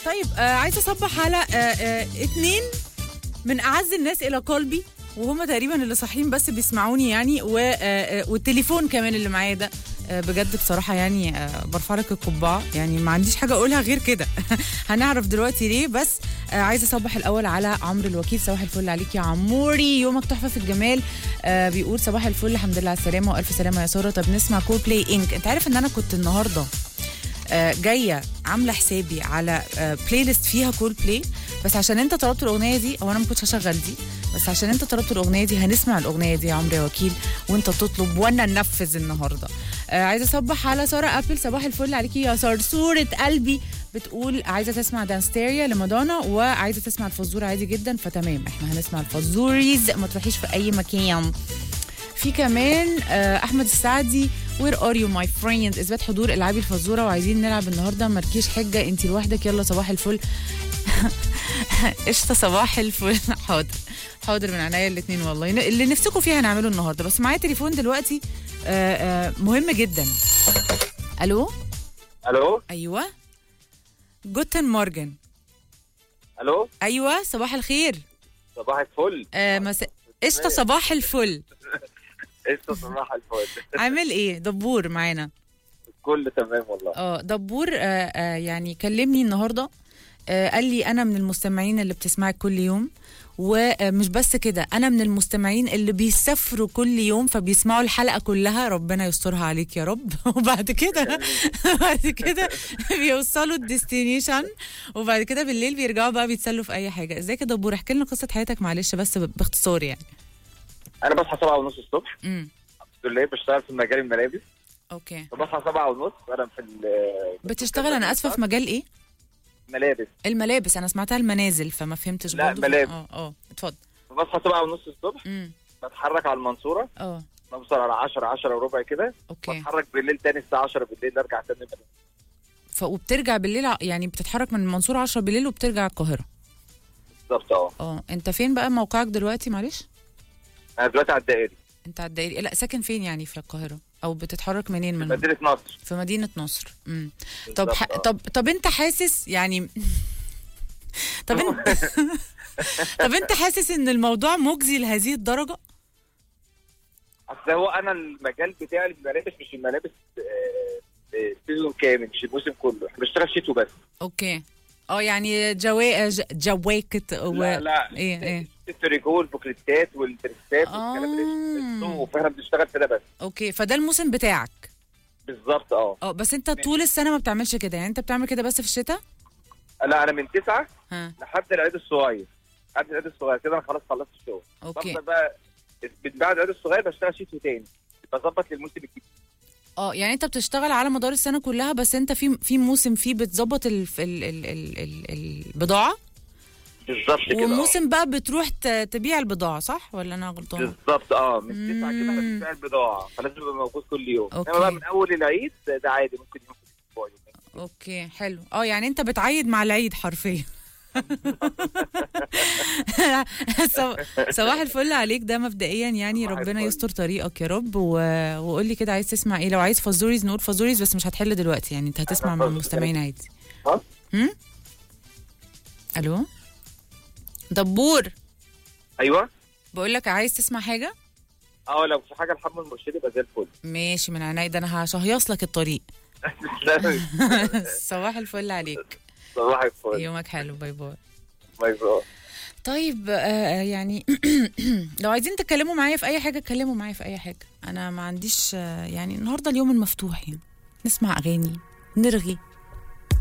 طيب آه عايزه اصبح على آه آه اتنين من اعز الناس الى قلبي وهم تقريبا اللي صاحيين بس بيسمعوني يعني و آه آه والتليفون كمان اللي معايا ده آه بجد بصراحة يعني آه برفع لك القبعة يعني ما عنديش حاجة أقولها غير كده هنعرف دلوقتي ليه بس آه عايزة أصبح الأول على عمرو الوكيل صباح الفل عليك يا عموري يومك تحفة في الجمال آه بيقول صباح الفل الحمد لله على السلامة وألف سلامة يا سارة طب نسمع كول بلاي إنك أنت عارف إن أنا كنت النهاردة آه، جايه عامله حسابي على آه، بلاي ليست فيها كول بلاي بس عشان انت طلبت الاغنيه دي او انا ما كنتش هشغل دي بس عشان انت طلبت الاغنيه دي هنسمع الاغنيه دي يا عمرو يا وكيل وانت تطلب وانا ننفذ النهارده آه عايزه اصبح على ساره ابل صباح الفل عليكي يا صرصوره قلبي بتقول عايزه تسمع دانستيريا لمادونا وعايزه تسمع الفزوره عادي جدا فتمام احنا هنسمع الفزوريز ما تروحيش في اي مكان في كمان آه، احمد السعدي وير ار يو ماي فريند اثبات حضور العابي الفزوره وعايزين نلعب النهارده مالكيش حجه انت لوحدك يلا صباح الفل قشطه صباح الفل حاضر حاضر من عينيا الاثنين والله ن- اللي نفسكم فيها هنعمله النهارده بس معايا تليفون دلوقتي آه، آه، مهم جدا الو الو ايوه جوتن مورجن الو ايوه صباح الخير صباح الفل آه، مس... قشطه صباح الفل قشطة صباح الفل عامل ايه دبور معانا كله تمام والله اه دبور آه آه يعني كلمني النهارده آه قال لي انا من المستمعين اللي بتسمعك كل يوم ومش بس كده انا من المستمعين اللي بيسافروا كل يوم فبيسمعوا الحلقه كلها ربنا يسترها عليك يا رب وبعد كده بعد كده بيوصلوا الديستنيشن وبعد كده بالليل بيرجعوا بقى بيتسلوا في اي حاجه ازيك يا دبور احكي لنا قصه حياتك معلش بس باختصار يعني انا بصحى سبعة ونص الصبح امم الحمد لله بشتغل في مجال الملابس اوكي فبصحى سبعة ونص انا في ال- بتشتغل انا اسفه في مجال ايه ملابس الملابس انا سمعتها المنازل فما فهمتش لا، برضه ملابس. اه اه اتفضل فبصحى سبعة ونص الصبح امم بتحرك على المنصورة اه بوصل على 10 10 وربع كده اوكي بتحرك بالليل تاني الساعة 10 بالليل ارجع تاني المدينة. ف... وبترجع بالليل ع- يعني بتتحرك من المنصورة 10 بالليل وبترجع القاهرة بالظبط اه اه انت فين بقى موقعك دلوقتي معلش انا دلوقتي على الدائري انت على الدائري لا ساكن فين يعني في القاهرة او بتتحرك منين في من مدينة نصر في مدينة نصر امم طب ح... بالظبط، آه. طب طب انت حاسس يعني طب انت طب انت حاسس ان الموضوع مجزي لهذه الدرجة اصل هو انا المجال بتاعي الملابس مش الملابس آه، آه، سيزون كامل مش الموسم كله احنا بنشتغل شتو بس اوكي اه يعني جوا ج- جواكت و... لا لا ايه ايه التريكو والبوكليتات والدريسات والكلام آه. ده الصوف احنا بنشتغل في ده بس اوكي فده الموسم بتاعك بالظبط اه اه بس انت طول السنة ما بتعملش كده يعني انت بتعمل كده بس في الشتاء لا انا من تسعة ها لحد العيد الصغير لحد العيد الصغير كده انا خلاص خلصت الشغل اوكي بفضل بقى من بعد العيد الصغير بشتغل شتو تاني بظبط للموسم الجديد اه يعني انت بتشتغل على مدار السنه كلها بس انت في في موسم فيه بتظبط ال ال ال ال ال البضاعه بالظبط كده آه. وموسم بقى بتروح ت- تبيع البضاعه صح ولا انا غلطانه بالظبط اه من تسعة كده احنا مم. بنبيع البضاعة فلازم يبقى موجود كل يوم أوكي. انما بقى من اول العيد ده ده عادي ممكن يوم في الاسبوع يومين. اوكي حلو اه يعني انت بتعيد مع العيد حرفيا صب- صباح الفل عليك ده مبدئيا يعني صباح ربنا الفل. يستر طريقك يا رب و... وقول لي كده عايز تسمع ايه لو عايز فازوريز نقول فازوريز بس مش هتحل دلوقتي يعني انت هتسمع مع فازوريز. المستمعين عادي ها؟ هم؟ الو دبور ايوه بقول لك عايز تسمع حاجه اه لو في حاجه لحمد المرشد يبقى زي الفل ماشي من عيني ده انا هشهيص لك الطريق صباح الفل عليك صباح الفل يومك حلو باي باي باي باي طيب آه يعني لو عايزين تتكلموا معايا في اي حاجه اتكلموا معايا في اي حاجه انا ما عنديش آه يعني النهارده اليوم المفتوح يعني نسمع اغاني نرغي